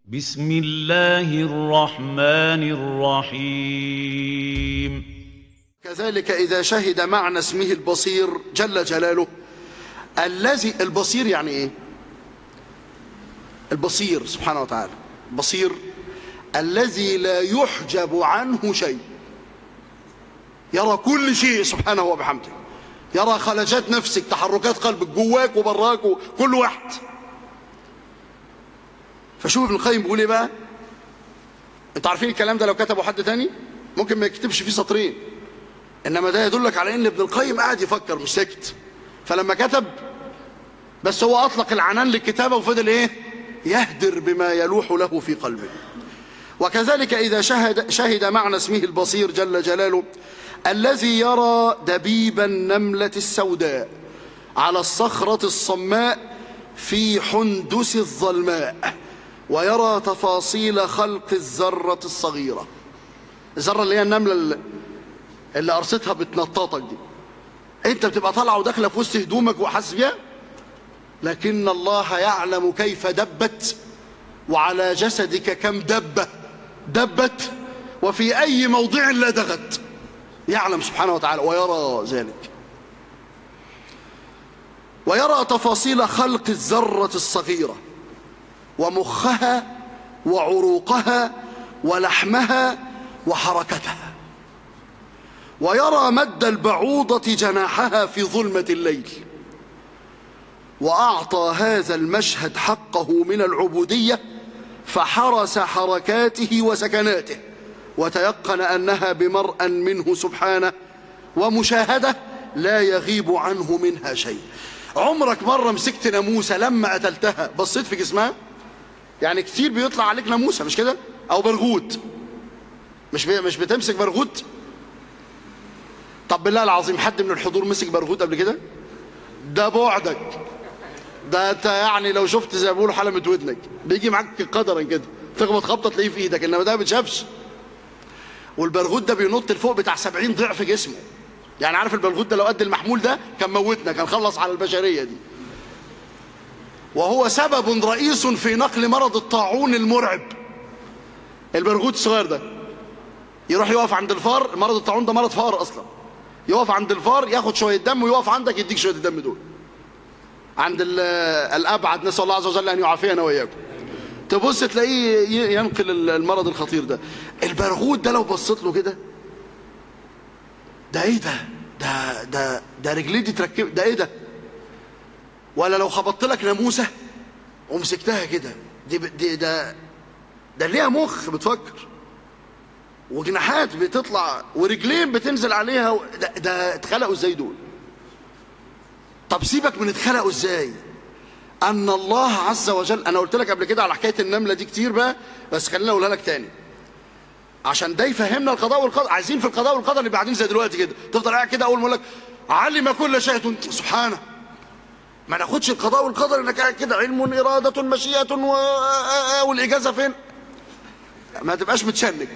بسم الله الرحمن الرحيم كذلك إذا شهد معنى اسمه البصير جل جلاله الذي البصير يعني إيه البصير سبحانه وتعالى بصير الذي لا يحجب عنه شيء يرى كل شيء سبحانه وبحمده يرى خلجات نفسك تحركات قلبك جواك وبراك كل واحد فشوف ابن القيم بيقول ايه بقى انتوا عارفين الكلام ده لو كتبه حد تاني ممكن ما يكتبش فيه سطرين انما ده يدلك على ان ابن القيم قاعد يفكر مش ساكت فلما كتب بس هو اطلق العنان للكتابه وفضل ايه يهدر بما يلوح له في قلبه وكذلك اذا شهد شهد معنى اسمه البصير جل جلاله الذي يرى دبيب النمله السوداء على الصخره الصماء في حندس الظلماء ويرى تفاصيل خلق الذره الصغيره الذره اللي هي النمله اللي, اللي قرصتها بتنططك دي انت بتبقى طالعه وداخله في وسط هدومك وحاسس بيها لكن الله يعلم كيف دبت وعلى جسدك كم دبه دبت وفي اي موضع لدغت يعلم سبحانه وتعالى ويرى ذلك ويرى تفاصيل خلق الذره الصغيره ومخها وعروقها ولحمها وحركتها ويرى مد البعوضة جناحها في ظلمة الليل وأعطى هذا المشهد حقه من العبودية فحرس حركاته وسكناته وتيقن أنها بمرأ منه سبحانه ومشاهدة لا يغيب عنه منها شيء عمرك مرة مسكت ناموسة لما قتلتها بصيت في جسمها يعني كتير بيطلع عليك ناموسة مش كده أو برغوت مش بي... مش بتمسك برغوت طب بالله العظيم حد من الحضور مسك برغوت قبل كده ده بعدك ده انت يعني لو شفت زي ما بيقولوا حلمة ودنك بيجي معاك قدرا كده تخبط خبطه تلاقيه في ايدك انما ده ما بتشافش والبرغوت ده بينط لفوق بتاع 70 ضعف جسمه يعني عارف البرغوت ده لو قد المحمول ده كان موتنا كان خلص على البشريه دي وهو سبب رئيس في نقل مرض الطاعون المرعب البرغوت الصغير ده يروح يقف عند الفار مرض الطاعون ده مرض فار اصلا يقف عند الفار ياخد شويه دم ويقف عندك يديك شويه الدم دول عند الابعد نسال الله عز وجل ان يعافينا واياكم تبص تلاقيه ينقل المرض الخطير ده البرغوت ده لو بصيت له كده ده ايه ده ده ده ده رجليه دي تركب ده ايه ده ولا لو خبطت لك ناموسه ومسكتها كده دي, دي ده ده ليها مخ بتفكر وجناحات بتطلع ورجلين بتنزل عليها ده, ده اتخلقوا ازاي دول طب سيبك من اتخلقوا ازاي ان الله عز وجل انا قلت لك قبل كده على حكايه النمله دي كتير بقى بس خليني اقولها لك تاني عشان ده يفهمنا القضاء والقدر عايزين في القضاء والقدر اللي بعدين زي دلوقتي كده تفضل قاعد كده اول ما اقول لك علم كل شيء سبحانه ما ناخدش القضاء والقدر انك قاعد كده علم اراده مشيئه و... والاجازه فين ما تبقاش متشنك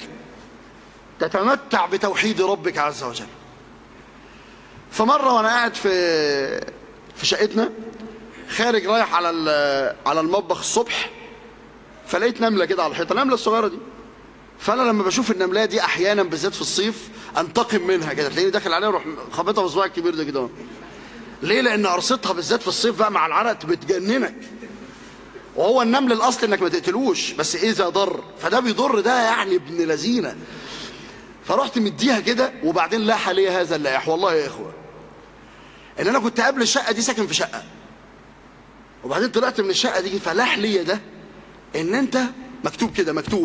تتمتع بتوحيد ربك عز وجل فمرة وانا قاعد في في شقتنا خارج رايح على على المطبخ الصبح فلقيت نملة كده على الحيطة النملة الصغيرة دي فانا لما بشوف النملة دي احيانا بالذات في الصيف انتقم منها كده تلاقيني داخل عليها واروح خابطها بصباعي الكبير ده كده ليه لان قرصتها بالذات في الصيف بقى مع العرق بتجننك وهو النمل الاصل انك ما تقتلوش بس اذا ضر فده بيضر ده يعني ابن لذينه فرحت مديها كده وبعدين لاح لي هذا اللائح والله يا اخوه ان انا كنت قبل الشقه دي ساكن في شقه وبعدين طلعت من الشقه دي فلاح لي ده ان انت مكتوب كده مكتوب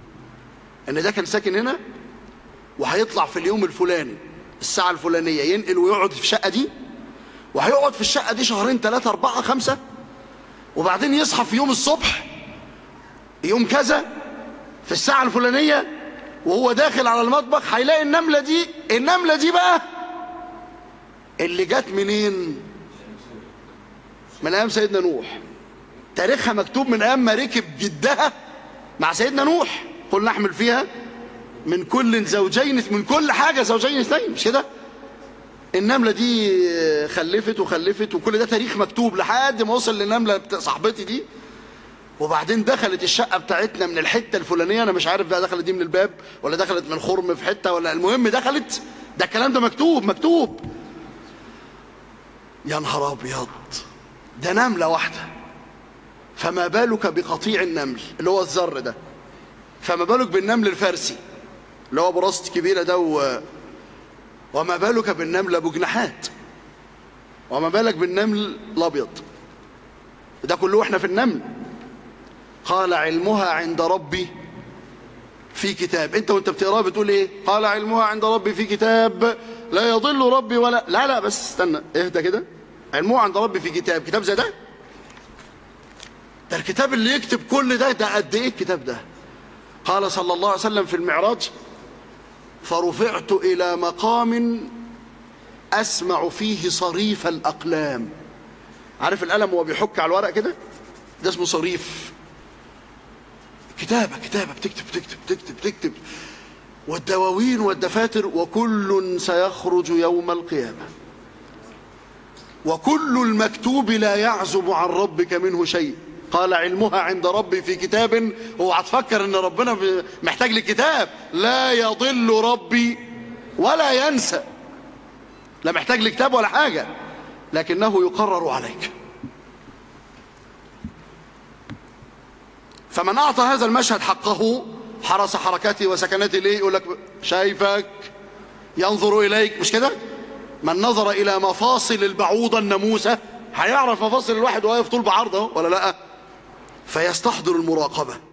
ان ده كان ساكن هنا وهيطلع في اليوم الفلاني الساعه الفلانيه ينقل ويقعد في الشقه دي وهيقعد في الشقه دي شهرين ثلاثه اربعه خمسه وبعدين يصحى في يوم الصبح يوم كذا في الساعه الفلانيه وهو داخل على المطبخ هيلاقي النملة دي النملة دي بقى اللي جت منين من ايام سيدنا نوح تاريخها مكتوب من ايام ما ركب جدها مع سيدنا نوح قل نحمل فيها من كل زوجين من كل حاجة زوجين اثنين مش كده النملة دي خلفت وخلفت وكل ده تاريخ مكتوب لحد ما وصل للنملة صاحبتي دي وبعدين دخلت الشقة بتاعتنا من الحتة الفلانية أنا مش عارف بقى دخلت دي من الباب ولا دخلت من خرم في حتة ولا المهم دخلت ده الكلام ده مكتوب مكتوب يا نهار أبيض ده نملة واحدة فما بالك بقطيع النمل اللي هو الذر ده فما بالك بالنمل الفارسي اللي هو براست كبيرة ده و... وما بالك بالنمل أبو جناحات وما بالك بالنمل الأبيض ده كله احنا في النمل قال علمها عند ربي في كتاب انت وانت بتقراه بتقول ايه قال علمها عند ربي في كتاب لا يضل ربي ولا لا لا بس استنى اهدى كده علمها عند ربي في كتاب كتاب زي ده ده الكتاب اللي يكتب كل ده ده قد ايه الكتاب ده قال صلى الله عليه وسلم في المعراج فرفعت الى مقام اسمع فيه صريف الاقلام عارف القلم وهو بيحك على الورق كده ده اسمه صريف كتابة كتابة بتكتب بتكتب بتكتب بتكتب والدواوين والدفاتر وكل سيخرج يوم القيامة وكل المكتوب لا يعزب عن ربك منه شيء قال علمها عند ربي في كتاب اوعى تفكر ان ربنا محتاج لكتاب لا يضل ربي ولا ينسى لا محتاج لكتاب ولا حاجة لكنه يقرر عليك فمن أعطى هذا المشهد حقه حرس حركاته وسكناته ليه يقول لك شايفك ينظر إليك مش كده من نظر إلى مفاصل البعوضة الناموسة هيعرف مفاصل الواحد واقف طول بعرضه ولا لا فيستحضر المراقبة